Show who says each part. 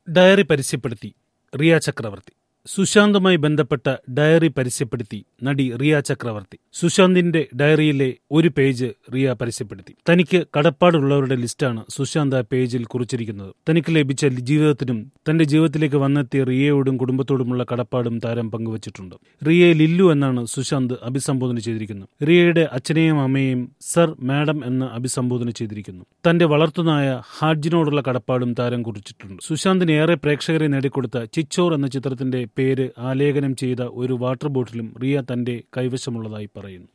Speaker 1: diary പരസ്യപ്പെടുത്തി Riya ചക്രവർത്തി സുശാന്തുമായി ബന്ധപ്പെട്ട diary പരസ്യപ്പെടുത്തി നടി റിയ ചക്രവർത്തി സുശാന്തിന്റെ ഡയറിയിലെ ഒരു പേജ് റിയ പരസ്യപ്പെടുത്തി തനിക്ക് കടപ്പാടുള്ളവരുടെ ലിസ്റ്റാണ് സുശാന്ത് ആ പേജിൽ കുറിച്ചിരിക്കുന്നത് തനിക്ക് ലഭിച്ച ജീവിതത്തിനും തന്റെ ജീവിതത്തിലേക്ക് വന്നെത്തിയ റിയയോടും കുടുംബത്തോടുമുള്ള കടപ്പാടും താരം പങ്കുവച്ചിട്ടുണ്ട് റിയയെ ലില്ലു എന്നാണ് സുശാന്ത് അഭിസംബോധന ചെയ്തിരിക്കുന്നത് റിയയുടെ അച്ഛനെയും അമ്മയെയും സർ മാഡം എന്ന് അഭിസംബോധന ചെയ്തിരിക്കുന്നു തന്റെ വളർത്തുനായ ഹാഡ്ജിനോടുള്ള കടപ്പാടും താരം കുറിച്ചിട്ടുണ്ട് സുശാന്തിന് ഏറെ പ്രേക്ഷകരെ നേടിക്കൊടുത്ത ചിച്ചോർ എന്ന ചിത്രത്തിന്റെ പേര് ആലേഖനം ചെയ്ത ഒരു വാട്ടർ ബോട്ടിലും റിയ തന്റെ കൈവശമുള്ളതായി പറയുന്നു